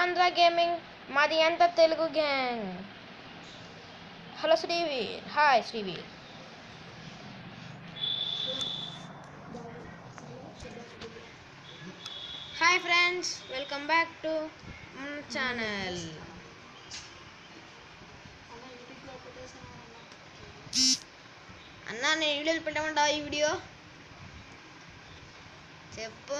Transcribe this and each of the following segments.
Andhra gaming మాది ఎంత Telugu gang hello Srivir hi Srivir hi friends welcome back to channel అన్నా నేను వీడియోలు పెట్టమంటావా ఈ వీడియో చెప్పు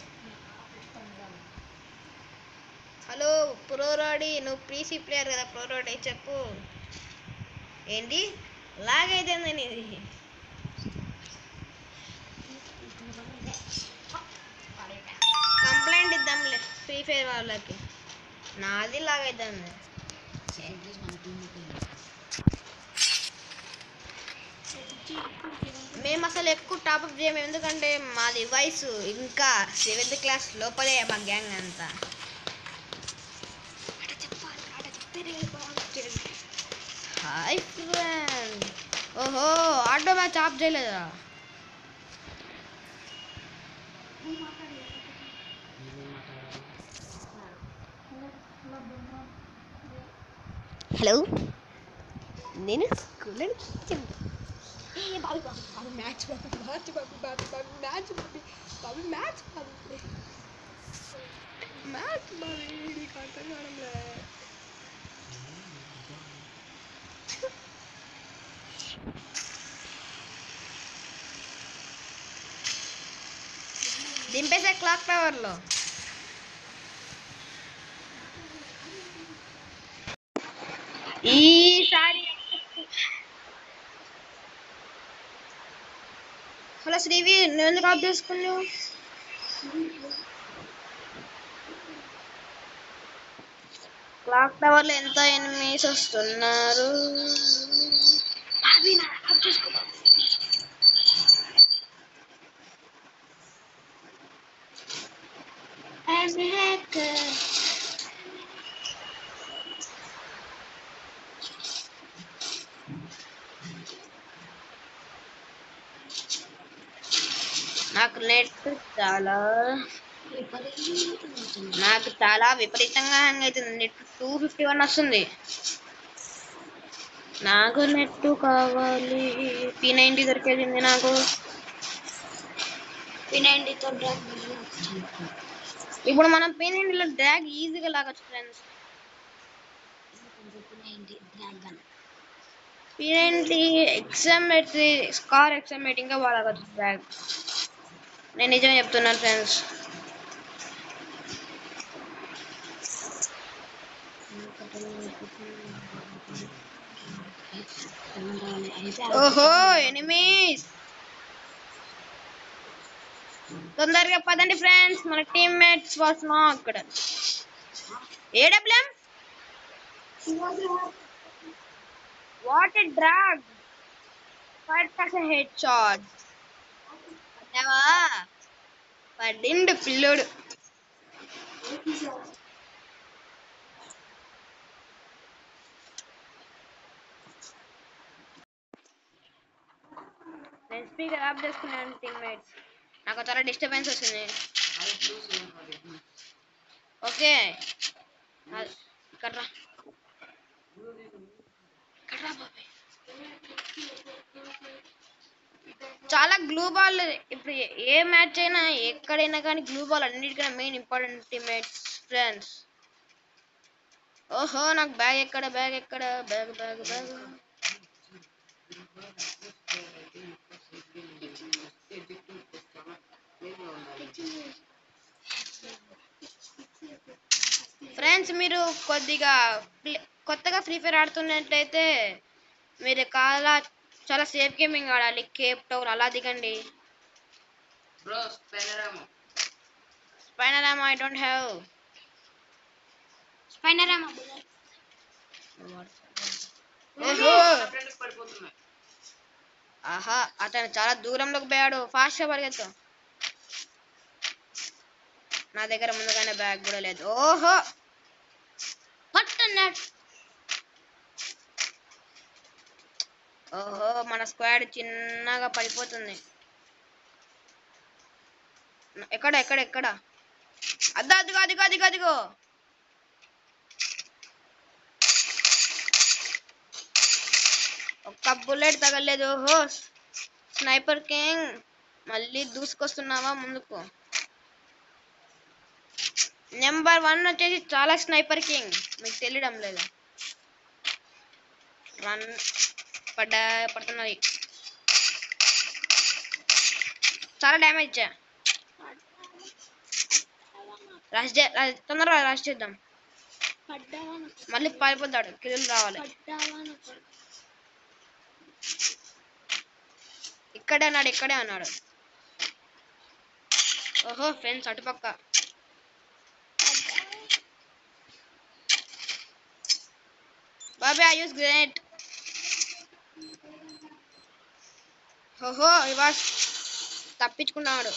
హలో ప్రోరాడి నువ్వు ప్రీసీ ప్లేయర్ కదా ప్రోరాడి చెప్పు ఏంటి లాగైతే ఇది కంప్లైంట్ ఇద్దాంలే ఫ్రీ ఫైర్ వాళ్ళకి నాది లాగైతుంది మేము అసలు ఎక్కువ టాప్అప్ చేయము ఎందుకంటే మాది వయసు ఇంకా సెవెంత్ క్లాస్ లోపలే మా గ్యాంగ్ అంతా హాయ్ ఫ్రెండ్ ఓహో ఆటో మ్యాచ్ ఆఫ్ చేయలేదా హలో నేను స్కూల్లో ఏ బాబు బాబు బాబు మ్యాచ్ బాబు మ్యాచ్ బాబు బాబు బాబు మ్యాచ్ బాబు బాబు మ్యాచ్ బాబు మ్యాచ్ బాబు నీకు అర్థం కావడంలే దింపేసే క్లాక్ టవర్లో ఈసారి హలో శ్రీవి నువ్వు ఎందుకు ఆఫ్ చేసుకున్నావు క్లాక్ టవర్ లో ఎంత ఎనిమిస్ వస్తున్నారు బాబీ, నా ఆఫ్ చేసుకో బాబీ. I'm a hacker. నాకు నెట్ చాలా నాకు చాలా విపరీతంగా హ్యాంగ్ అవుతుంది నెట్ టూ ఫిఫ్టీ వన్ వస్తుంది నాకు నెట్ కావాలి పీ నైంటీ దొరికేది నాకు వినండితో డ్రగ్ ఇప్పుడు మనం పీ నైంటీలో డ్రాగ్ ఈజీగా లాగొచ్చు ఫ్రెండ్స్ వినండి డ్రాగన్ పీ నైంటీ ఎక్సామెట్ స్కార్ ఎక్సామెట్ ఇంకా బాగా లాగొచ్చు డ్రాగ్ నేను నిజమే చెప్తున్నాను ఫ్రెండ్స్ ఓహో ఎనిమిస్ తొందరగా పదండి ఫ్రెండ్స్ మన టీమ్మేట్స్ కోసం అక్కడ AWM what a drag five percent headshot పడ్డావా పడిండు పిల్లోడు నేను స్పీకర్ ఆఫ్ చేసుకున్నాను టీమ్మేట్స్ నాకు చాలా డిస్టర్బెన్స్ వచ్చింది ఓకే అది- ఇక్కడ రా. ఇక్కడ రా బాబాయ్. చాలా గ్లూ బాల్ ఇప్పుడు ఏ- ఏ మ్యాచ్ అయినా ఎక్కడైనా కానీ గ్లూ బాల్ అన్నిటికన్నా మెయిన్ ఇంపార్టెంట్ టీమ్మేట్స్ ఫ్రెండ్స్ ఓహో నాకు బ్యాగ్ ఎక్కడ బ్యాగ్ ఎక్కడ బ్యాగ్ బ్యాగ్ బ్యాగ్ ఫ్రెండ్స్ మీరు కొద్దిగా ప్లే- కొత్తగా ఫ్రీ ఫైర్ ఆడుతున్నట్లయితే మీరు చాలా చాలా సేఫ్ గేమింగ్ ఆడాలి కేప్ టౌన్ అలా దిగండి బ్రో స్పెనరామో స్పైనరామ్ ఐ డోంట్ హ్యావ్ స్పైనరామా ఓహో ఫ్రెండ్స్ పడిపోతున్నాయి ఆహా అతను చాలా దూరంలోకి పోయాడు ఫాస్ట్గా పరిగెత్తు నా దగ్గర ముందుగానే బ్యాగ్ కూడా లేదు ఓహో పట్టున్నాడు ఓహో మన స్క్వాడ్ చిన్నగా పడిపోతుంది ఎక్కడ ఎక్కడ ఎక్కడ అద్దా అదిగో అదిగో అదిగో అదిగో ఒక్క బుల్లెట్ తగలేదు ఓహో స్నైపర్ కింగ్ మళ్ళీ దూసుకొస్తున్నావా ముందుకు నెంబర్ వన్ వచ్చేసి చాలా స్నైపర్ కింగ్ మీకు తెలియడం లేదు రన్ పడ్డా పడుతున్నది చాలా డ్యామేజ్ ఇచ్చా రష్ చే రష్- తొందరగా రష్ చేద్దాం పడ్డావా మళ్ళీ పారిపోతాడు కిల్లులు రావాలి పడ్డావా ఇక్కడే అన్నాడు ఇక్కడే అన్నాడు ఓహో ఫ్రెండ్స్ అటుపక్క బాబే ఐ యూస్ గ్రేట్ ఓహో ఇవాస్ తప్పించుకున్నాడు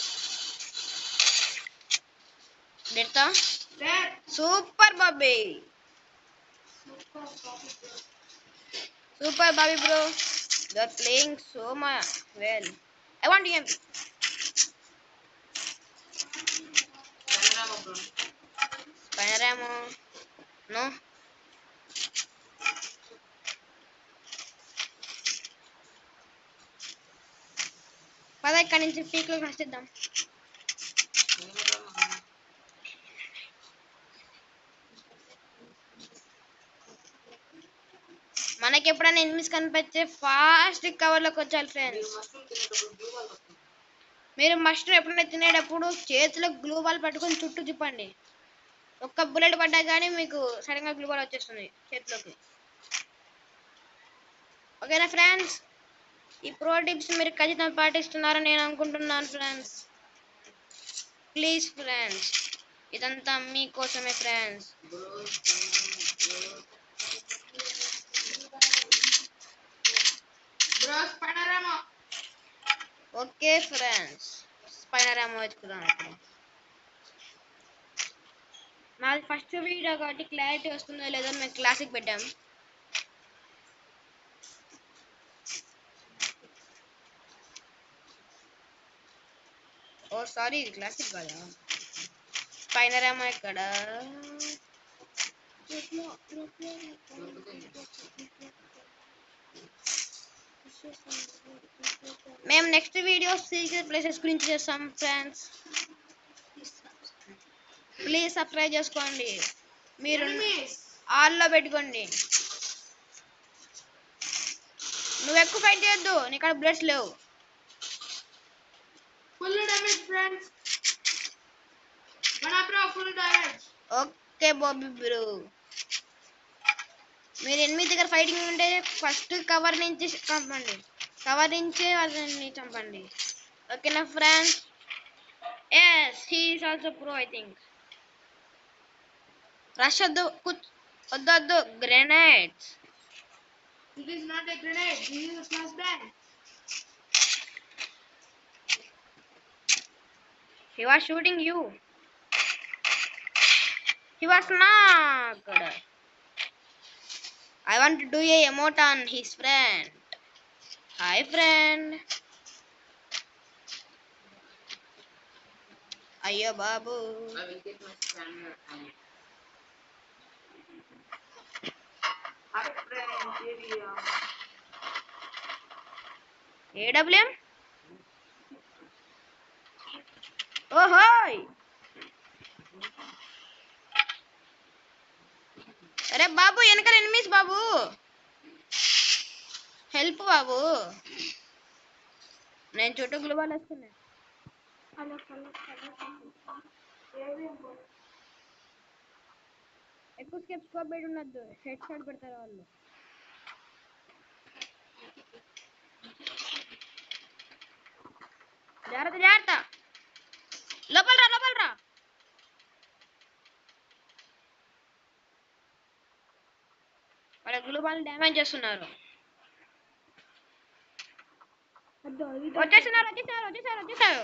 డెడ్తా super Bobby super Bobby bro you are playing so much well I want game పెనరామ బ్రో పైనరేమో నో పద ఇక్కడి నుంచి పీక్లో నచ్చిద్దాం పెనరామ మనకి ఎప్పుడైనా ఎనిమిస్ కనిపిస్తే ఫాస్ట్ కవర్లోకి వచ్చాలి ఫ్రెండ్స్ మష్రూమ్ తినేటప్పుడు బ్లూ బాల్ వస్తుంది మీరు మష్రూమ్ ఎప్పుడైనా తినేటప్పుడు చేతిలో గ్లూ బాల్ పట్టుకొని చుట్టూ తిప్పండి ఒక్క బుల్లెట్ పడ్డా కానీ మీకు సడన్గా గ్లూ బాల్ వచ్చేస్తుంది చేతిలోకి ఓకేనా ఫ్రెండ్స్ ఈ ప్రో టిప్స్ మీరు ఖచ్చితంగా పాటిస్తున్నారని నేను అనుకుంటున్నాను ఫ్రెండ్స్ ప్లీజ్ ఫ్రెండ్స్ ఇదంతా మీకోసమే ఫ్రెండ్స్ బ్రో బ్రో పెనరామ ఓకే ఫ్రెండ్స్ స్పైనర్ ఏమో వెతుకుదాం ఇప్పుడు నాది ఫస్ట్ వీడియో కాబట్టి క్లారిటీ వస్తుందో లేదో మేము క్లాసిక్ పెట్టాం ఓ సారీ ఇది క్లాసిక్ కాదా స్పైనర్ ఏమో ఇక్కడ మేము నెక్స్ట్ వీడియో సీక్రెట్ ప్లేసెస్ గురించి చేస్తాం ఫ్రెండ్స్ ప్లీజ్ సబ్స్క్రైబ్ చేసుకోండి మీరు ఆల్లో పెట్టుకోండి నువ్వు ఎక్కువ ఫైట్ చేయొద్దు నీ కాడ బ్లడ్స్ లేవు ఫుల్ డ్యామేజ్ ఫ్రెండ్స్ మన bro full damage okay Bobby bro మీరు ఎనిమిది దగ్గర ఫైటింగ్ ఉంటే ఫస్ట్ కవర్ నుంచి చంపండి కవర్ నుంచి వాళ్ళని చంపండి ఓకేనా friends yes he's also pro I think rush వద్దు కూర్చ్- వద్దు వద్దు grenades This is not a grenade. This is a flashbang. He was shooting you. He was knocked. I want to do a emote on his friend. Hi, friend. అయ్యో బాబు I will get my scanner and. Hi friends, here we are. AWM ఓహోయ్ అరే బాబు వెనకాల enemies బాబు help బాబు నేను చుట్టూ గ్లోబాల్ వస్తున్నా ఎక్కువ స్కెప్ స్కోప్ పెట్టి ఉండద్దు హెడ్ షాట్ పెడతారు వాళ్ళు జాగ్రత్త జాగ్రత్త లోపల రా లోపల రా వాళ్ళ గ్లూబాల్ డ్యామేజ్ చేస్తున్నారు వచ్చేస్తున్నారు వచ్చేసారు వచ్చేసారు వచ్చేసారు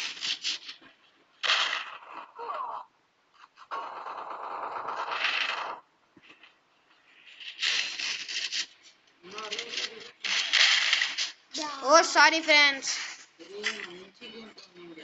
No, really, oh sorry friends really మంచిగా ఉంటుంది.